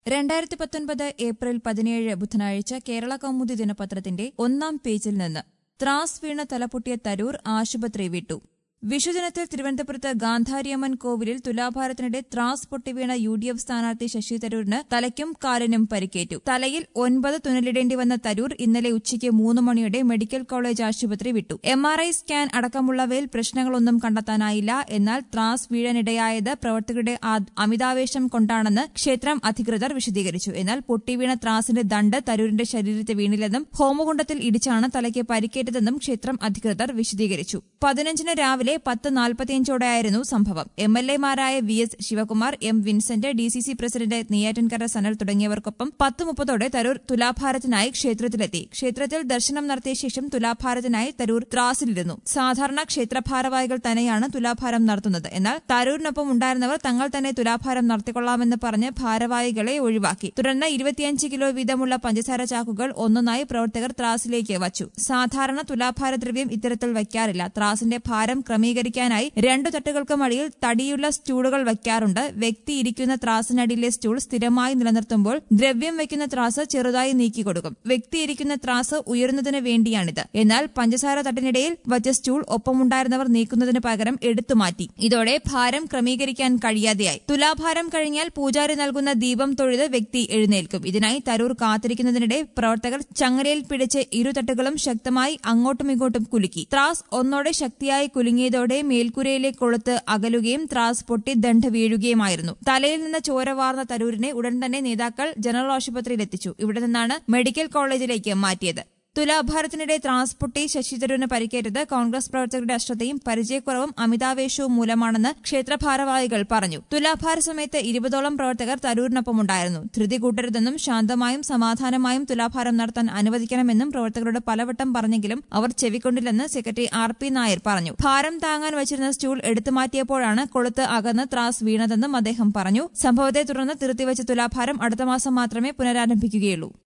രണ്ടായിരത്തി പത്തൊൻപത് ഏപ്രിൽ പതിനേഴ് ബുധനാഴ്ച കേരള കൗമുദി ദിനപത്രത്തിന്റെ ഒന്നാം പേജിൽ നിന്ന് ത്രാസ് വീണ തലപൊട്ടിയ തരൂർ ആശുപത്രി വിട്ടു വിഷുദിനത്തിൽ തിരുവനന്തപുരത്ത് ഗാന്ധാരിയമ്മൻ കോവിലിൽ തുലാഭാരത്തിനിടെ ത്രാസ് പൊട്ടിവീണ യു ഡി എഫ് സ്ഥാനാർത്ഥി ശശി തരൂരിന് തലയ്ക്കും കാലിനും പരിക്കേറ്റു തലയിൽ ഒൻപത് തുന്നലിടേണ്ടി വന്ന തരൂർ ഇന്നലെ ഉച്ചയ്ക്ക് മൂന്ന് മണിയോടെ മെഡിക്കൽ കോളേജ് ആശുപത്രി വിട്ടു എം ആർ ഐ സ്കാൻ അടക്കമുള്ളവയിൽ പ്രശ്നങ്ങളൊന്നും കണ്ടെത്താനായില്ല എന്നാൽ ത്രാസ് വീഴാനിടയായത് പ്രവർത്തകരുടെ ആ- അമിതാവേശം കൊണ്ടാണെന്ന് ക്ഷേത്രം അധികൃതർ വിശദീകരിച്ചു എന്നാൽ പൊട്ടിവീണ ത്രാസിന്റെ ദണ്ട് തരൂരിന്റെ ശരീരത്തിൽ വീണില്ലെന്നും ഹോമകുണ്ടത്തിൽ ഇടിച്ചാണ് തലയ്ക്ക് പരിക്കേറ്റതെന്നും ക്ഷേത്രം അധികൃതർ വിശദീകരിച്ചു പതിനഞ്ചിന് രാവിലെ പത്ത് നാൽപ്പത്തിയഞ്ചോടെയായിരുന്നു സംഭവം എം എൽ എമാരായ V S Sivakumar M Vincent D C C president Neyyattinkara Sanal തുടങ്ങിയവർക്കൊപ്പം പത്ത് മുപ്പതോടെ തരൂർ തുലാഭാരത്തിനായി ക്ഷേത്രത്തിലെത്തി ക്ഷേത്രത്തിൽ ദർശനം നടത്തിയ ശേഷം തുലാഭാരത്തിനായി തരൂർ ത്രാസിലിരുന്നു സാധാരണ ക്ഷേത്രഭാരവാഹികൾ തന്നെയാണ് തുലാഭാരം നടത്തുന്നത് എന്നാൽ തരൂരിനൊപ്പം ഉണ്ടായിരുന്നവർ തങ്ങൾ തന്നെ തുലാഭാരം നടത്തിക്കൊള്ളാമെന്ന് പറഞ്ഞ് ഭാരവാഹികളെ ഒഴിവാക്കി തുടർന്ന് ഇരുപത്തിയഞ്ച് കിലോ വീതമുള്ള പഞ്ചസാര ചാക്കുകൾ ഒന്നൊന്നായി പ്രവർത്തകർ ത്രാസിലേക്ക് വച്ചു സാധാരണ തുലാഭാരദ്രവ്യം ഇത്തരത്തിൽ വയ്ക്കാറില്ല ത്രാസിന്റെ ഭാരം ക്രമീകരിക്കാനായി രണ്ടു തട്ടുകൾക്കും അടിയിൽ തടിയുള്ള സ്റ്റൂളുകൾ വയ്ക്കാറുണ്ട് വ്യക്തി ഇരിക്കുന്ന ത്രാസിനടിയിലെ സ്റ്റൂൾ സ്ഥിരമായി നിലനിർത്തുമ്പോൾ ദ്രവ്യം വയ്ക്കുന്ന ത്രാസ് ചെറുതായി നീക്കിക്കൊടുക്കും വ്യക്തി ഇരിക്കുന്ന ത്രാസ് ഉയരുന്നതിന് വേണ്ടിയാണിത് എന്നാൽ പഞ്ചസാര തട്ടിനിടയിൽ വച്ച സ്റ്റൂൾ ഒപ്പമുണ്ടായിരുന്നവർ നീക്കുന്നതിന് പകരം എടുത്തുമാറ്റി ഇതോടെ ഭാരം ക്രമീകരിക്കാൻ കഴിയാതെയായി തുലാഭാരം കഴിഞ്ഞാൽ പൂജാരി നൽകുന്ന ദീപം തൊഴുത് വ്യക്തി എഴുന്നേൽക്കും ഇതിനായി തരൂർ കാത്തിരിക്കുന്നതിനിടെ പ്രവർത്തകർ ചങ്ങലയിൽ പിടിച്ച് ഇരുതട്ടുകളും ശക്തമായി അങ്ങോട്ടും ഇങ്ങോട്ടും കുലുക്കി ത്രാസ് ഒന്നോടെ ശക്തിയായി കുലുങ്ങിയതോടെ മേൽക്കൂരയിലെ കൊളുത്ത് അകലുകയും ത്രാസ് പൊട്ടി ദണ്ഡ വീഴുകയുമായിരുന്നു തലയിൽ നിന്ന് ചോര വാർന്ന തരൂരിനെ ഉടൻ തന്നെ നേതാക്കൾ ജനറൽ ആശുപത്രിയിൽ എത്തിച്ചു ഇവിടെ നിന്നാണ് മെഡിക്കൽ കോളേജിലേക്ക് മാറ്റിയത് തുലാഭാരത്തിനിടെ ത്രാസ് പൊട്ടി ശശി തരൂരിന് പരിക്കേറ്റത് കോൺഗ്രസ് പ്രവർത്തകരുടെ അശ്രദ്ധയും പരിചയക്കുറവും അമിതാവേശവും മൂലമാണെന്ന് ക്ഷേത്ര ഭാരവാഹികൾ പറഞ്ഞു തുലാഭാര സമയത്ത് ഇരുപതോളം പ്രവർത്തകർ തരൂരിനൊപ്പമുണ്ടായിരുന്നു ധൃതി കൂട്ടരുതെന്നും ശാന്തമായും സമാധാനമായും തുലാഭാരം നടത്താൻ അനുവദിക്കണമെന്നും പ്രവർത്തകരോട് പലവട്ടം പറഞ്ഞെങ്കിലും അവർ ചെവിക്കൊണ്ടില്ലെന്ന് സെക്രട്ടറി ആർ പി നായർ പറഞ്ഞു ഭാരം താങ്ങാൻ വച്ചിരുന്ന സ്റ്റൂൾ എടുത്തുമാറ്റിയപ്പോഴാണ് കൊളുത്ത് അകന്ന് ത്രാസ് വീണതെന്നും അദ്ദേഹം പറഞ്ഞു സംഭവത്തെ തുടർന്ന് നിർത്തിവച്ച തുലാഭാരം അടുത്ത മാസം മാത്രമേ പുനരാരംഭിക്കുകയുള്ളൂ